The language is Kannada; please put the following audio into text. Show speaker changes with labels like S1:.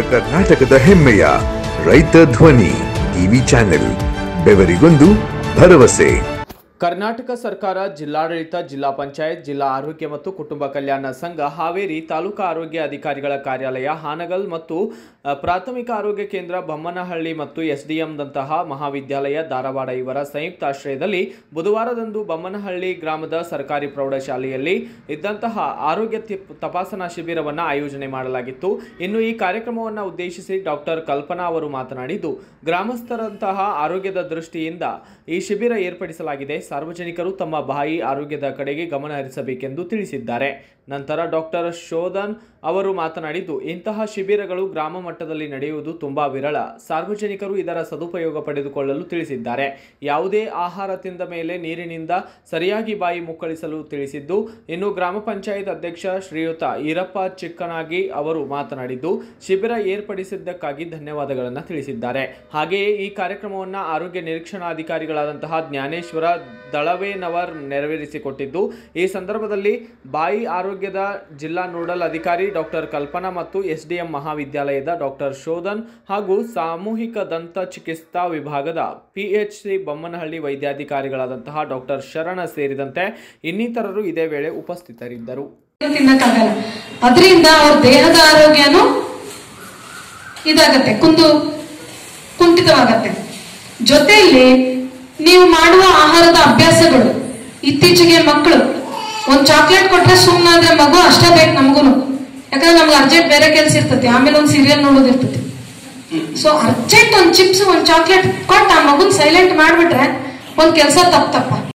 S1: ಕರ್ನಾಟಕದ ಹೆಮ್ಮೆಯ ರೈತ ಧ್ವನಿ ಟಿವಿ ಚಾನೆಲ್ ಬೆವರಿಗೊಂದು ಭರವಸೆ
S2: ಕರ್ನಾಟಕ ಸರ್ಕಾರ ಜಿಲ್ಲಾಡಳಿತ ಜಿಲ್ಲಾ ಪಂಚಾಯತ್ ಜಿಲ್ಲಾ ಆರೋಗ್ಯ ಮತ್ತು ಕುಟುಂಬ ಕಲ್ಯಾಣ ಸಂಘ ಹಾವೇರಿ ತಾಲೂಕಾ ಆರೋಗ್ಯ ಅಧಿಕಾರಿಗಳ ಕಾರ್ಯಾಲಯ ಹಾನಗಲ್ ಮತ್ತು ಅ, ಪ್ರಾಥಮಿಕ ಆರೋಗ್ಯ ಕೇಂದ್ರ ಬೊಮ್ಮನಹಳ್ಳಿ ಮತ್ತು ಎಸ್ಡಿಎಂದಂತಹ ಮಹಾವಿದ್ಯಾಲಯ ಧಾರವಾಡ ಇವರ ಸಂಯುಕ್ತ ಆಶ್ರಯದಲ್ಲಿ ಬುಧವಾರದಂದು ಬೊಮ್ಮನಹಳ್ಳಿ ಗ್ರಾಮದ ಸರ್ಕಾರಿ ಪ್ರೌಢಶಾಲೆಯಲ್ಲಿ ಇದ್ದಂತಹ ಆರೋಗ್ಯ ತಿ- ತಪಾಸಣಾ ಶಿಬಿರವನ್ನು ಆಯೋಜನೆ ಮಾಡಲಾಗಿತ್ತು ಇನ್ನು ಈ ಕಾರ್ಯಕ್ರಮವನ್ನು ಉದ್ದೇಶಿಸಿ ಡಾಕ್ಟರ್ ಕಲ್ಪನಾ ಅವರು ಮಾತನಾಡಿದ್ದು ಗ್ರಾಮಸ್ಥರಂತಹ ಆರೋಗ್ಯದ ದೃಷ್ಟಿಯಿಂದ ಈ ಶಿಬಿರ ಏರ್ಪಡಿಸಲಾಗಿದೆ ಸಾರ್ವಜನಿಕರು ತಮ್ಮ ಬಾಯಿ ಆರೋಗ್ಯದ ಕಡೆಗೆ ಗಮನ ಹರಿಸಬೇಕೆಂದು ತಿಳಿಸಿದ್ದಾರೆ ನಂತರ ಡಾಕ್ಟರ್ ಶೋಧನ್ ಅವರು ಮಾತನಾಡಿದ್ದು ಇಂತಹ ಶಿಬಿರಗಳು ಗ್ರಾಮ ಮಟ್ಟದಲ್ಲಿ ನಡೆಯುವುದು ತುಂಬಾ ವಿರಳ ಸಾರ್ವಜನಿಕರು ಇದರ ಸದುಪಯೋಗ ಪಡೆದುಕೊಳ್ಳಲು ತಿಳಿಸಿದ್ದಾರೆ ಯಾವುದೇ ಆಹಾರ ತಿಂದ ಮೇಲೆ ನೀರಿನಿಂದ ಸರಿಯಾಗಿ ಬಾಯಿ ಮುಕ್ಕಳಿಸಲು ತಿಳಿಸಿದ್ದು ಇನ್ನು ಗ್ರಾಮ ಪಂಚಾಯತ್ ಅಧ್ಯಕ್ಷ ಶ್ರೀಯುತ ಈರಪ್ಪ ಚಿಕ್ಕನಾಗಿ ಅವರು ಮಾತನಾಡಿದ್ದು ಶಿಬಿರ ಏರ್ಪಡಿಸಿದ್ದಕ್ಕಾಗಿ ಧನ್ಯವಾದಗಳನ್ನು ತಿಳಿಸಿದ್ದಾರೆ ಹಾಗೆಯೇ ಈ ಕಾರ್ಯಕ್ರಮವನ್ನು ಆರೋಗ್ಯ ನಿರೀಕ್ಷಣಾಧಿಕಾರಿಗಳಾದಂತಹ ಜ್ಞಾನೇಶ್ವರ ದಳವೇನವರ್ ನೆರವೇರಿಸಿಕೊಟ್ಟಿದ್ದು ಈ ಸಂದರ್ಭದಲ್ಲಿ ಬಾಯಿ ಆರೋಗ್ಯದ ಜಿಲ್ಲಾ ನೋಡಲ್ ಅಧಿಕಾರಿ ಡಾಕ್ಟರ್ ಕಲ್ಪನಾ ಮತ್ತು ಎಸ್ಡಿಎಂ ಮಹಾವಿದ್ಯಾಲಯದ ಡಾಕ್ಟರ್ ಶೋಧನ್ ಹಾಗೂ ಸಾಮೂಹಿಕ ದಂತ ಚಿಕಿತ್ಸಾ ವಿಭಾಗದ ಪಿಎಚ್ಸಿ ಬೊಮ್ಮನಹಳ್ಳಿ ವೈದ್ಯಾಧಿಕಾರಿಗಳಾದಂತಹ ಡಾಕ್ಟರ್ ಶರಣ ಸೇರಿದಂತೆ ಇನ್ನಿತರರು ಇದೇ ವೇಳೆ ಉಪಸ್ಥಿತರಿದ್ದರು
S3: ತಿನ್ನಕ್ಕಾಗಲ್ಲ ಅದರಿಂದ ಅವ್ರ ದೇಹದ ಆರೋಗ್ಯನೂ ಇದಾಗತ್ತೆ ಕುಂದು ಕುಂಠಿತವಾಗತ್ತೆ ಜೊತೆಯಲ್ಲಿ ನೀವು ಮಾಡುವ ಆಹಾರದ ಅಭ್ಯಾಸಗಳು ಇತ್ತೀಚೆಗೆ ಮಕ್ಕಳು ಒಂದ್ ಚಾಕ್ಲೇಟ್ ಕೊಟ್ರೆ ಸುಮ್ಮನಾದ್ರೆ ಮಗು ಅಷ್ಟೇ ಬೇಕು ನಮಗೂನು ಯಾಕಂದ್ರೆ ನಮ್ಗೆ ಅರ್ಜೆಂಟ್ ಬೇರೆ ಕೆಲಸ ಇರ್ತತಿ ಆಮೇಲೆ ಒಂದ್ ಸೀರಿಯಲ್ ನೋಡೋದಿರ್ತತಿ ಸೊ ಅರ್ಜೆಂಟ್ ಒಂದ್ ಚಿಪ್ಸ್ ಒಂದ್ ಚಾಕ್ಲೇಟ್ ಕೊಟ್ಟು ಆ ಮಗುನ್ ಸೈಲೆಂಟ್ ಮಾಡ್ಬಿಟ್ರೆ ಒಂದ್ ಕೆಲಸ ತಪ್ಪ ತಪ್ಪ